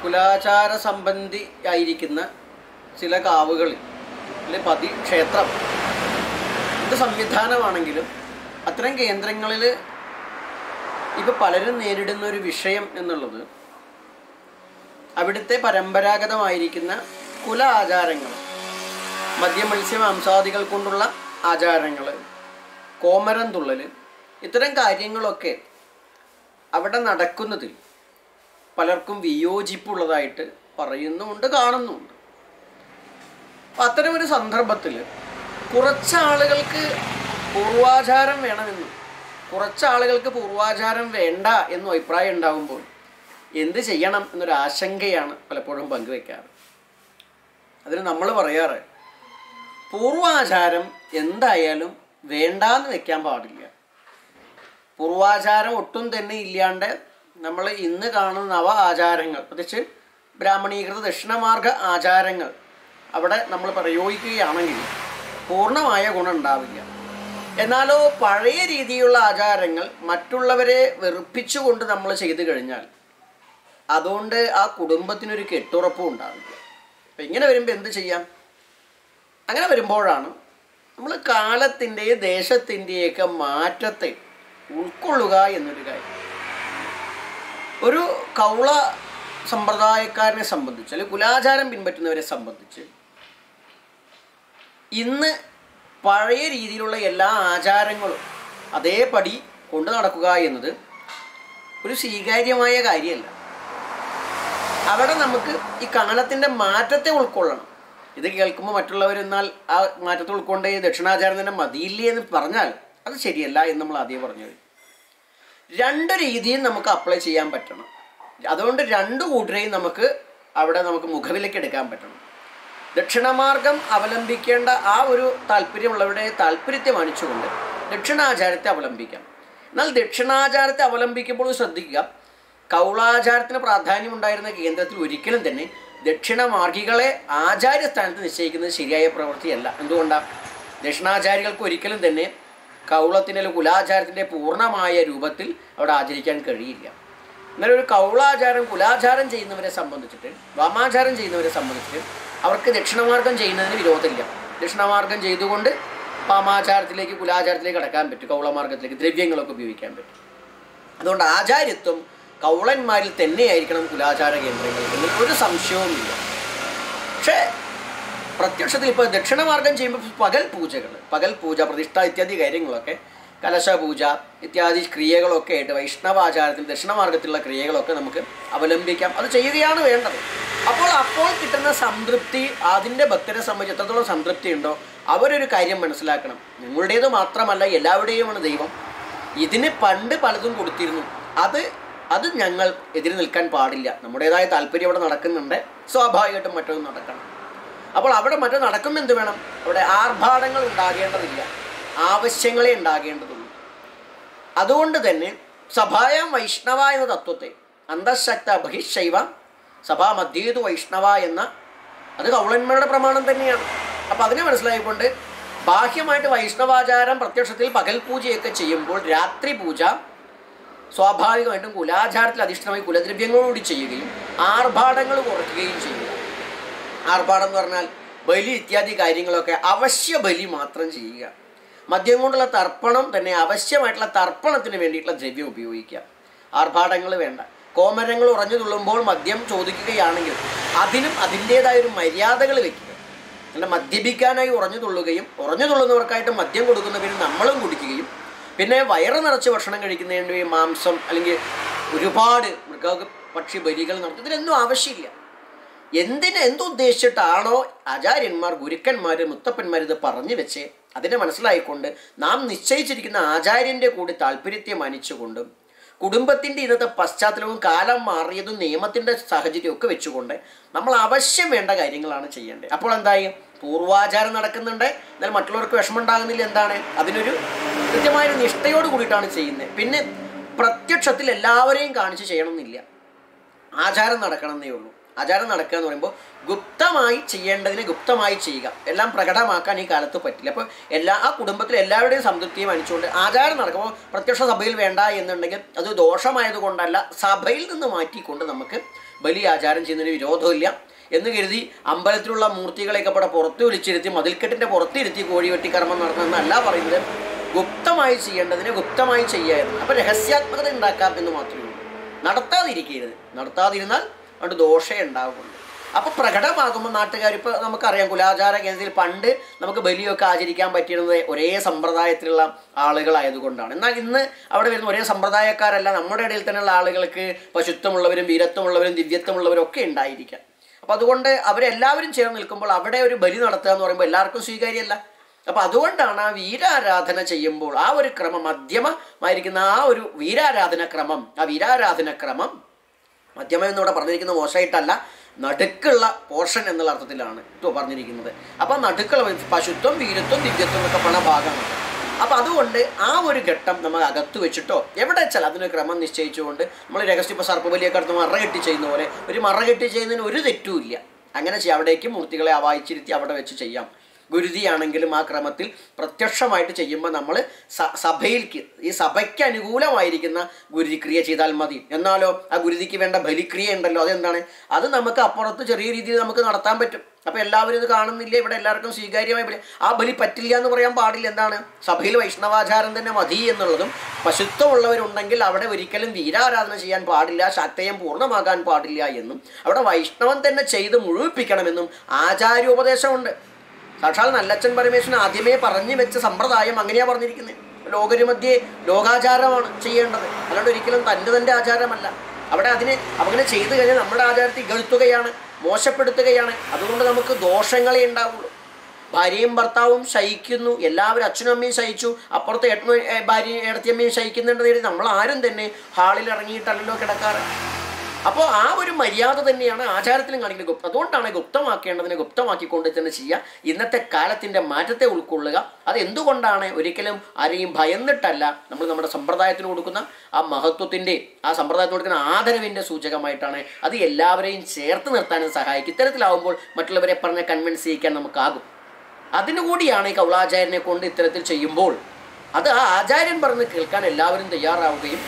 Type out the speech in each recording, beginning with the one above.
കുലാചാര സംബന്ധി ആയിരിക്കുന്ന ചില കാവുകളിൽ അല്ലെ പതി ക്ഷേത്രം ഇത് സംവിധാനമാണെങ്കിലും അത്തരം കേന്ദ്രങ്ങളിൽ ഇപ്പം പലരും നേരിടുന്ന ഒരു വിഷയം എന്നുള്ളത് അവിടുത്തെ പരമ്പരാഗതമായിരിക്കുന്ന കുല ആചാരങ്ങൾ മദ്യ മത്സ്യ മാംസാദികൾ കൊണ്ടുള്ള ആചാരങ്ങൾ കോമരം തുള്ളൽ ഇത്തരം കാര്യങ്ങളൊക്കെ അവിടെ നടക്കുന്നതിൽ പലർക്കും വിയോജിപ്പുള്ളതായിട്ട് പറയുന്നുമുണ്ട് കാണുന്നുമുണ്ട് അപ്പം അത്തരം ഒരു സന്ദർഭത്തിൽ കുറച്ച് ആളുകൾക്ക് പൂർവാചാരം വേണമെന്നും കുറച്ച് ആളുകൾക്ക് പൂർവാചാരം വേണ്ട എന്നും അഭിപ്രായം ഉണ്ടാകുമ്പോൾ എന്ത് ചെയ്യണം എന്നൊരു ആശങ്കയാണ് പലപ്പോഴും പങ്കുവെക്കാറ് അതിന് നമ്മൾ പറയാറ് പൂർവാചാരം എന്തായാലും വേണ്ടാന്ന് വെക്കാൻ പാടില്ല പൂർവാചാരം ഒട്ടും തന്നെ ഇല്ലാണ്ട് നമ്മൾ ഇന്ന് കാണുന്ന നവ ആചാരങ്ങൾ പ്രത്യേകിച്ച് ബ്രാഹ്മണീകൃത ദക്ഷിണമാർഗ ആചാരങ്ങൾ അവിടെ നമ്മൾ പ്രയോഗിക്കുകയാണെങ്കിൽ പൂർണ്ണമായ ഗുണം ഉണ്ടാവില്ല എന്നാലോ പഴയ രീതിയിലുള്ള ആചാരങ്ങൾ മറ്റുള്ളവരെ വെറുപ്പിച്ചുകൊണ്ട് നമ്മൾ ചെയ്തു കഴിഞ്ഞാൽ അതുകൊണ്ട് ആ കുടുംബത്തിനൊരു കെട്ടുറപ്പും ഉണ്ടാവില്ല അപ്പം ഇങ്ങനെ വരുമ്പോൾ എന്ത് ചെയ്യാം അങ്ങനെ വരുമ്പോഴാണ് നമ്മൾ കാലത്തിൻ്റെയും ദേശത്തിൻ്റെയൊക്കെ മാറ്റത്തെ ഉൾക്കൊള്ളുക എന്നൊരു കാര്യം ഒരു കൗള സമ്പ്രദായക്കാരനെ സംബന്ധിച്ച് അല്ലെങ്കിൽ കുലാചാരം പിൻപറ്റുന്നവരെ സംബന്ധിച്ച് ഇന്ന് പഴയ രീതിയിലുള്ള എല്ലാ ആചാരങ്ങളും അതേപടി കൊണ്ടു നടക്കുക എന്നത് ഒരു സ്വീകാര്യമായ കാര്യമല്ല അവിടെ നമുക്ക് ഈ കാലത്തിൻ്റെ മാറ്റത്തെ ഉൾക്കൊള്ളണം ഇത് കേൾക്കുമ്പോൾ മറ്റുള്ളവർ എന്നാൽ ആ മാറ്റത്തെ ഉൾക്കൊണ്ട് ഈ ദക്ഷിണാചാരം തന്നെ മതിയില്ലേ എന്ന് പറഞ്ഞാൽ അത് ശരിയല്ല എന്ന് നമ്മൾ ആദ്യം പറഞ്ഞു കഴിഞ്ഞു രണ്ട് രീതിയും നമുക്ക് അപ്ലൈ ചെയ്യാൻ പറ്റണം അതുകൊണ്ട് രണ്ട് കൂട്ടരെയും നമുക്ക് അവിടെ നമുക്ക് മുഖവിലേക്ക് എടുക്കാൻ പറ്റണം ദക്ഷിണമാർഗം അവലംബിക്കേണ്ട ആ ഒരു താല്പര്യമുള്ളവരുടെ താല്പര്യത്തെ മാനിച്ചുകൊണ്ട് ദക്ഷിണാചാരത്തെ അവലംബിക്കാം എന്നാൽ ദക്ഷിണാചാരത്തെ അവലംബിക്കുമ്പോൾ ശ്രദ്ധിക്കുക കൗളാചാരത്തിന് പ്രാധാന്യമുണ്ടായിരുന്ന കേന്ദ്രത്തിൽ ഒരിക്കലും തന്നെ ദക്ഷിണമാർഗികളെ ആചാര്യസ്ഥാനത്ത് നിശ്ചയിക്കുന്നത് ശരിയായ പ്രവൃത്തിയല്ല എന്തുകൊണ്ടാണ് ദക്ഷിണാചാരികൾക്ക് ഒരിക്കലും തന്നെ കൗളത്തിൻ്റെ അല്ലെങ്കിൽ കുലാചാരത്തിൻ്റെ പൂർണ്ണമായ രൂപത്തിൽ അവിടെ ആചരിക്കാൻ കഴിയില്ല എന്നാൽ ഒരു കൗളാചാരം കുലാചാരം ചെയ്യുന്നവരെ സംബന്ധിച്ചിട്ട് വാമാചാരം ചെയ്യുന്നവരെ സംബന്ധിച്ചിട്ട് അവർക്ക് ദക്ഷിണമാർഗം ചെയ്യുന്നതിന് വിരോധമില്ല ദക്ഷിണമാർഗം ചെയ്തുകൊണ്ട് വാമാചാരത്തിലേക്ക് കുലാചാരത്തിലേക്ക് കടക്കാൻ പറ്റും കൗളമാർഗത്തിലേക്ക് ദ്രവ്യങ്ങളൊക്കെ ഉപയോഗിക്കാൻ പറ്റും അതുകൊണ്ട് ആചാര്യത്വം കൗളന്മാരിൽ തന്നെയായിരിക്കണം കുലാചാര കേന്ദ്രങ്ങൾ എന്നതിൽ ഒരു സംശയവുമില്ല പക്ഷേ പ്രത്യക്ഷത്തിൽ ഇപ്പോൾ ദക്ഷിണമാർഗം ചെയ്യുമ്പോൾ പകൽ പൂജകൾ പകൽ പൂജ പ്രതിഷ്ഠ ഇത്യാദി കാര്യങ്ങളൊക്കെ കലശ പൂജ ഇത്യാദി ക്രിയകളൊക്കെ ആയിട്ട് വൈഷ്ണവാചാരത്തിൽ ദക്ഷിണമാർഗത്തിലുള്ള ക്രിയകളൊക്കെ നമുക്ക് അവലംബിക്കാം അത് ചെയ്യുകയാണ് വേണ്ടത് അപ്പോൾ അപ്പോൾ കിട്ടുന്ന സംതൃപ്തി അതിൻ്റെ ഭക്തരെ സംബന്ധിച്ച് എത്രത്തോളം സംതൃപ്തി ഉണ്ടോ അവരൊരു കാര്യം മനസ്സിലാക്കണം നിങ്ങളുടേത് മാത്രമല്ല എല്ലാവരുടെയുമാണ് ദൈവം ഇതിന് പണ്ട് പലതും കൊടുത്തിരുന്നു അത് അത് ഞങ്ങൾ എതിര് നിൽക്കാൻ പാടില്ല നമ്മുടേതായ താല്പര്യം അവിടെ നടക്കുന്നുണ്ട് സ്വാഭാവികമായിട്ടും മറ്റൊന്നും നടക്കണം അപ്പോൾ അവിടെ മറ്റോ നടക്കുമ്പോൾ എന്ത് വേണം അവിടെ ആർഭാടങ്ങൾ ഉണ്ടാകേണ്ടതില്ല ആവശ്യങ്ങളെ ഉണ്ടാകേണ്ടതുള്ളൂ അതുകൊണ്ട് തന്നെ സഭായം വൈഷ്ണവ എന്ന തത്വത്തെ അന്തഃശക്ത ബഹിശൈവ സഭാ മധ്യേതു വൈഷ്ണവ എന്ന അത് കൗളന്മാരുടെ പ്രമാണം തന്നെയാണ് അപ്പം അതിനെ മനസ്സിലായിക്കൊണ്ട് ബാഹ്യമായിട്ട് വൈഷ്ണവാചാരം പ്രത്യക്ഷത്തിൽ പകൽ പൂജയൊക്കെ ചെയ്യുമ്പോൾ രാത്രി പൂജ സ്വാഭാവികമായിട്ടും കുലാചാരത്തിൽ അധിഷ്ഠിതമായി കുലദ്രവ്യങ്ങളോട് ചെയ്യുകയും ആർഭാടങ്ങൾ കുറയ്ക്കുകയും ചെയ്യുക ആർഭാടം എന്ന് പറഞ്ഞാൽ ബലി ഇത്യാദി കാര്യങ്ങളൊക്കെ അവശ്യ ബലി മാത്രം ചെയ്യുക മദ്യം കൊണ്ടുള്ള തർപ്പണം തന്നെ അവശ്യമായിട്ടുള്ള തർപ്പണത്തിന് വേണ്ടിയിട്ടുള്ള ദ്രവ്യം ഉപയോഗിക്കുക ആർഭാടങ്ങൾ വേണ്ട കോമരങ്ങൾ ഉറഞ്ഞു തുള്ളുമ്പോൾ മദ്യം ചോദിക്കുകയാണെങ്കിൽ അതിനും അതിൻ്റേതായ ഒരു മര്യാദകൾ വെക്കുക അല്ല മദ്യപിക്കാനായി ഉറഞ്ഞു തുള്ളുകയും ഉറഞ്ഞു തുള്ളുന്നവർക്കായിട്ട് മദ്യം കൊടുക്കുന്നവരും നമ്മളും കുടിക്കുകയും പിന്നെ വയറ് നിറച്ച് ഭക്ഷണം കഴിക്കുന്നതിന് വേണ്ടി മാംസം അല്ലെങ്കിൽ ഒരുപാട് മൃഗ പക്ഷി ബലികൾ നടത്തും ഇതിനൊന്നും ആവശ്യമില്ല എന്തിന് എന്തുദ്ദേശിച്ചിട്ടാണോ ആചാര്യന്മാർ ഗുരുക്കന്മാർ മുത്തപ്പന്മാർ ഇത് പറഞ്ഞു വെച്ച് അതിനെ മനസ്സിലായിക്കൊണ്ട് നാം നിശ്ചയിച്ചിരിക്കുന്ന ആചാര്യൻ്റെ കൂടി താല്പര്യത്തെ മാനിച്ചുകൊണ്ടും കുടുംബത്തിൻ്റെ ഇന്നത്തെ പശ്ചാത്തലവും കാലം മാറിയതും നിയമത്തിൻ്റെ സാഹചര്യവും ഒക്കെ വെച്ചുകൊണ്ട് നമ്മൾ അവശ്യം വേണ്ട കാര്യങ്ങളാണ് ചെയ്യേണ്ടത് അപ്പോൾ എന്തായി പൂർവാചാരം നടക്കുന്നുണ്ട് എന്നാൽ മറ്റുള്ളവർക്ക് വിഷമം ഉണ്ടാകുന്നില്ല എന്താണ് അതിനൊരു കൃത്യമായ ഒരു നിഷ്ഠയോട് കൂടിയിട്ടാണ് ചെയ്യുന്നത് പിന്നെ പ്രത്യക്ഷത്തിൽ എല്ലാവരെയും കാണിച്ച് ചെയ്യണമെന്നില്ല ആചാരം നടക്കണമെന്നേ ഉള്ളൂ ആചാരം നടക്കുക എന്ന് പറയുമ്പോൾ ഗുപ്തമായി ചെയ്യേണ്ടതിനെ ഗുപ്തമായി ചെയ്യുക എല്ലാം പ്രകടമാക്കാൻ ഈ കാലത്ത് പറ്റില്ല അപ്പോൾ എല്ലാ ആ കുടുംബത്തിലെ എല്ലാവരുടെയും സംതൃപ്തിയും അണിച്ചുകൊണ്ട് ആചാരം നടക്കുമ്പോൾ പ്രത്യക്ഷ സഭയിൽ വേണ്ട എന്നുണ്ടെങ്കിൽ അത് ദോഷമായതുകൊണ്ടല്ല സഭയിൽ നിന്ന് മാറ്റിക്കൊണ്ട് നമുക്ക് ബലി ആചാരം ചെയ്യുന്നതിന് വിരോധമില്ല എന്ന് കരുതി അമ്പലത്തിലുള്ള മൂർത്തികളെയൊക്കെ ഇവിടെ പുറത്ത് വിളിച്ചിരുത്തി മതിൽക്കെട്ടിൻ്റെ പുറത്തിരുത്തി കോഴി വെട്ടിക്കർമ്മം നടത്തണമെന്നല്ല പറയുന്നത് ഗുപ്തമായി ചെയ്യേണ്ടതിനെ ഗുപ്തമായി ചെയ്യായിരുന്നു അപ്പം രഹസ്യാത്മകത ഉണ്ടാക്കാം എന്ന് മാത്രമേ ഉള്ളൂ നടത്താതിരിക്കരുത് നടത്താതിരുന്നാൽ അതുകൊണ്ട് ദോഷേ ഉണ്ടാവുള്ളൂ അപ്പോൾ പ്രകടമാകുമ്പോൾ നാട്ടുകാർ ഇപ്പോൾ നമുക്കറിയാം കുലാചാര കേന്ദ്രത്തിൽ പണ്ട് നമുക്ക് ബലിയൊക്കെ ആചരിക്കാൻ പറ്റിയിരുന്നത് ഒരേ സമ്പ്രദായത്തിലുള്ള ആളുകളായതുകൊണ്ടാണ് എന്നാൽ ഇന്ന് അവിടെ വരുന്ന ഒരേ സമ്പ്രദായക്കാരല്ല നമ്മുടെ ഇടയിൽ തന്നെയുള്ള ആളുകൾക്ക് പശുത്വമുള്ളവരും വീരത്വമുള്ളവരും ദിവ്യത്വമുള്ളവരും ഒക്കെ ഉണ്ടായിരിക്കാം അപ്പോൾ അതുകൊണ്ട് അവരെല്ലാവരും ചേർന്ന് നിൽക്കുമ്പോൾ അവിടെ ഒരു ബലി നടത്തുക എന്ന് പറയുമ്പോൾ എല്ലാവർക്കും സ്വീകാര്യമല്ല അപ്പോൾ അതുകൊണ്ടാണ് ആ വീരാരാധന ചെയ്യുമ്പോൾ ആ ഒരു ക്രമം മധ്യമമായിരിക്കുന്ന ആ ഒരു വീരാരാധന ക്രമം ആ വീരാരാധന ക്രമം മധ്യമം എന്നിവിടെ പറഞ്ഞിരിക്കുന്നത് മോശമായിട്ടല്ല നടുക്കുള്ള പോർഷൻ എന്നുള്ള അർത്ഥത്തിലാണ് ഇട്ടോ പറഞ്ഞിരിക്കുന്നത് അപ്പം നടുക്കുള്ള പശുത്വം വീരത്വം ദിവ്യത്വം എന്നൊക്കെ പറഞ്ഞ ഭാഗമാണ് അപ്പം അതുകൊണ്ട് ആ ഒരു ഘട്ടം നമ്മൾ അകത്ത് വെച്ചിട്ടോ എവിടെ വെച്ചാൽ അതിന് ക്രമം നിശ്ചയിച്ചുകൊണ്ട് നമ്മൾ രഹസ്യ ഇപ്പോൾ സർപ്പബലിയൊക്കെ അടുത്ത് മറകെട്ടി ചെയ്യുന്ന പോലെ ഒരു മറകെട്ടി ചെയ്യുന്നതിന് ഒരു തെറ്റുമില്ല അങ്ങനെ ചെയ്യാം അവിടേക്ക് മൂർത്തികളെ അവായിച്ചിരുത്തി അവിടെ വെച്ച് ചെയ്യാം ഗുരുതിയാണെങ്കിലും ആ ക്രമത്തിൽ പ്രത്യക്ഷമായിട്ട് ചെയ്യുമ്പോൾ നമ്മൾ സഭയിലേക്ക് ഈ സഭയ്ക്ക് അനുകൂലമായിരിക്കുന്ന ഗുരുതിക്രിയ ചെയ്താൽ മതി എന്നാലോ ആ ഗുരുതിക്ക് വേണ്ട ബലിക്രിയ ഉണ്ടല്ലോ അതെന്താണ് അത് നമുക്ക് അപ്പുറത്ത് ചെറിയ രീതിയിൽ നമുക്ക് നടത്താൻ പറ്റും അപ്പോൾ എല്ലാവരും ഇത് കാണുന്നില്ല ഇവിടെ എല്ലാവർക്കും സ്വീകാര്യമായ ബലി ആ ബലി പറ്റില്ല എന്ന് പറയാൻ പാടില്ല എന്താണ് സഭയിൽ വൈഷ്ണവാചാരം തന്നെ മതി എന്നുള്ളതും പശുത്വമുള്ളവരുണ്ടെങ്കിൽ അവിടെ ഒരിക്കലും വീരാരാധന ചെയ്യാൻ പാടില്ല ശക്തയം പൂർണ്ണമാകാൻ പാടില്ല എന്നും അവിടെ വൈഷ്ണവം തന്നെ ചെയ്ത് മുഴുവിപ്പിക്കണമെന്നും ആചാര്യോപദേശമുണ്ട് സാക്ഷാൽ നല്ലച്ഛൻ പരമേശ്വരൻ ആദ്യമേ പറഞ്ഞു വെച്ച സമ്പ്രദായം അങ്ങനെയാ പറഞ്ഞിരിക്കുന്നത് ലോകരുമധ്യേ ലോകാചാരമാണ് ചെയ്യേണ്ടത് അല്ലാണ്ട് ഒരിക്കലും തൻ്റെ തൻ്റെ ആചാരമല്ല അവിടെ അതിന് അങ്ങനെ ചെയ്തു കഴിഞ്ഞാൽ നമ്മുടെ ആചാരത്തെ ഇകഴ്ത്തുകയാണ് മോശപ്പെടുത്തുകയാണ് അതുകൊണ്ട് നമുക്ക് ദോഷങ്ങളെ ഉണ്ടാവുള്ളൂ ഭാര്യയും ഭർത്താവും ശയിക്കുന്നു എല്ലാവരും അച്ഛനും അമ്മയും ശയിച്ചു അപ്പുറത്ത് ഏട്ടനും ഏ, ഭാര്യയും ഏടത്തിയമ്മയും ശയിക്കുന്നുണ്ടെന്ന് കരുതി നമ്മൾ ആരും തന്നെ ഹാളിൽ ഇറങ്ങിയിട്ടല്ലല്ലോ കിടക്കാറ് അപ്പോൾ ആ ഒരു മര്യാദ തന്നെയാണ് ആചാരത്തിലും കാണിക്കുന്നത് ഗുപ്ത അതുകൊണ്ടാണ് ഗുപ്തമാക്കേണ്ടതിനെ ഗുപ്തമാക്കിക്കൊണ്ട് തന്നെ ചെയ്യുക ഇന്നത്തെ കാലത്തിൻ്റെ മാറ്റത്തെ ഉൾക്കൊള്ളുക അത് എന്തുകൊണ്ടാണ് ഒരിക്കലും ആരെയും ഭയന്നിട്ടല്ല നമ്മൾ നമ്മുടെ സമ്പ്രദായത്തിന് കൊടുക്കുന്ന ആ മഹത്വത്തിൻ്റെ ആ സമ്പ്രദായത്തിന് കൊടുക്കുന്ന ആദരവിൻ്റെ സൂചകമായിട്ടാണ് അത് എല്ലാവരെയും ചേർത്ത് നിർത്താനും സഹായിക്കും ഇത്തരത്തിലാവുമ്പോൾ മറ്റുള്ളവരെ പറഞ്ഞ് കൺവിൻസ് ചെയ്യിക്കാൻ നമുക്കാകും അതിനുകൂടിയാണ് ഈ കൗളാചാര്യനെ കൊണ്ട് ഇത്തരത്തിൽ ചെയ്യുമ്പോൾ അത് ആ ആചാര്യൻ പറഞ്ഞ് കേൾക്കാൻ എല്ലാവരും തയ്യാറാവുകയും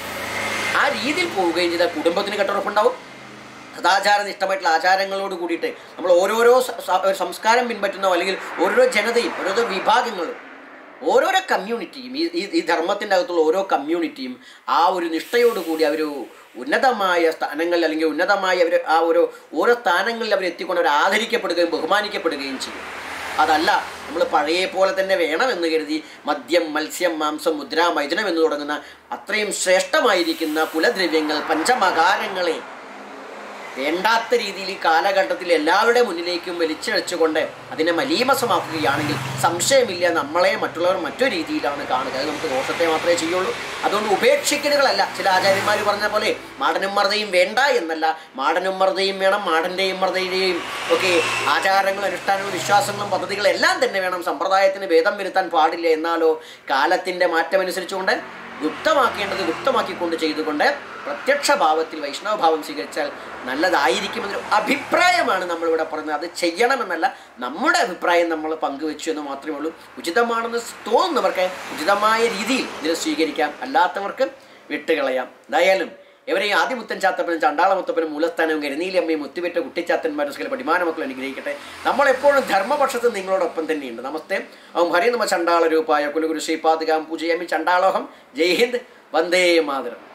ആ രീതിയിൽ പോവുകയും ചെയ്താൽ കുടുംബത്തിന് കെട്ടുറപ്പുണ്ടാവും സദാചാരനിഷ്ഠമായിട്ടുള്ള ആചാരങ്ങളോട് കൂടിയിട്ട് നമ്മൾ ഓരോരോ സ- സ- ഒരു സംസ്കാരം പിൻപറ്റുന്ന അല്ലെങ്കിൽ ഓരോരോ ജനതയും ഓരോരോ വിഭാഗങ്ങളും ഓരോരോ കമ്മ്യൂണിറ്റിയും ഈ ഈ- ഈ ധർമ്മത്തിൻ്റെ അകത്തുള്ള ഓരോ കമ്മ്യൂണിറ്റിയും ആ ഒരു നിഷ്ഠയോടുകൂടി അവർ ഉന്നതമായ സ്ഥാനങ്ങളിൽ അല്ലെങ്കിൽ ഉന്നതമായ അവർ ആ ഒരു ഓരോ സ്ഥാനങ്ങളിൽ അവർ എത്തിക്കൊണ്ട് അവർ ആദരിക്കപ്പെടുകയും ബഹുമാനിക്കപ്പെടുകയും ചെയ്യും അതല്ല നമ്മൾ പഴയ പോലെ തന്നെ വേണമെന്ന് കരുതി മദ്യം മത്സ്യം മാംസം മുദ്ര മൈഥുനം എന്ന് തുടങ്ങുന്ന അത്രയും ശ്രേഷ്ഠമായിരിക്കുന്ന കുലദ്രവ്യങ്ങൾ പഞ്ചമകാരങ്ങളെ വേണ്ടാത്ത രീതിയിൽ ഈ കാലഘട്ടത്തിൽ എല്ലാവരുടെ മുന്നിലേക്കും വലിച്ചിഴച്ചുകൊണ്ട് അതിനെ മലീമസമാക്കുകയാണെങ്കിൽ സംശയമില്ല നമ്മളെ മറ്റുള്ളവർ മറ്റൊരു രീതിയിലാണ് കാണുക അത് നമുക്ക് ദോഷത്തെ മാത്രമേ ചെയ്യുള്ളൂ അതുകൊണ്ട് ഉപേക്ഷിക്കലുകളല്ല ചില ആചാര്യന്മാർ പറഞ്ഞ പോലെ മാടനും മർദ്ദയും വേണ്ട എന്നല്ല മാടനും മർദ്ദയും വേണം മാടൻ്റെയും മർദ്ദയുടെയും ഒക്കെ ആചാരങ്ങളും അനുഷ്ഠാനങ്ങളും വിശ്വാസങ്ങളും പദ്ധതികളും എല്ലാം തന്നെ വേണം സമ്പ്രദായത്തിന് ഭേദം വരുത്താൻ പാടില്ല എന്നാലോ കാലത്തിൻ്റെ മാറ്റമനുസരിച്ചുകൊണ്ട് ഗുപ്തമാക്കേണ്ടത് ഗുപ്തമാക്കിക്കൊണ്ട് ചെയ്തുകൊണ്ട് പ്രത്യക്ഷ ഭാവത്തിൽ വൈഷ്ണവ ഭാവം സ്വീകരിച്ചാൽ നല്ലതായിരിക്കുമെന്നൊരു അഭിപ്രായമാണ് നമ്മളിവിടെ പറയുന്നത് അത് ചെയ്യണമെന്നല്ല നമ്മുടെ അഭിപ്രായം നമ്മൾ പങ്കുവെച്ചു എന്ന് മാത്രമേ ഉള്ളൂ ഉചിതമാണെന്ന് തോന്നുന്നവർക്ക് ഉചിതമായ രീതിയിൽ ഇതിനെ സ്വീകരിക്കാം അല്ലാത്തവർക്ക് വിട്ടുകളയാം എന്തായാലും ഇവരെയും ആദ്യമുത്തൻ ചാത്തപ്പനും ചണ്ടാളമുത്തപ്പനും മൂലസ്ഥാനവും കരുനീലമ്മയും മുത്തുപെറ്റ കുട്ടിച്ചാത്തന്മാരും സ്കല പടിമാന മക്കൾ അനുഗ്രഹിക്കട്ടെ നമ്മളെപ്പോഴും ധർമ്മപക്ഷത്ത് നിങ്ങളോടൊപ്പം തന്നെയുണ്ട് നമസ്തേ ഓം ഹരി നമ ചണ്ടാള രൂപായ കുലഗുരു ശ്രീപാദകാം പൂജയാമി ചണ്ടാളോഹം ജയ് ഹിന്ദ് വന്ദേ മാതരം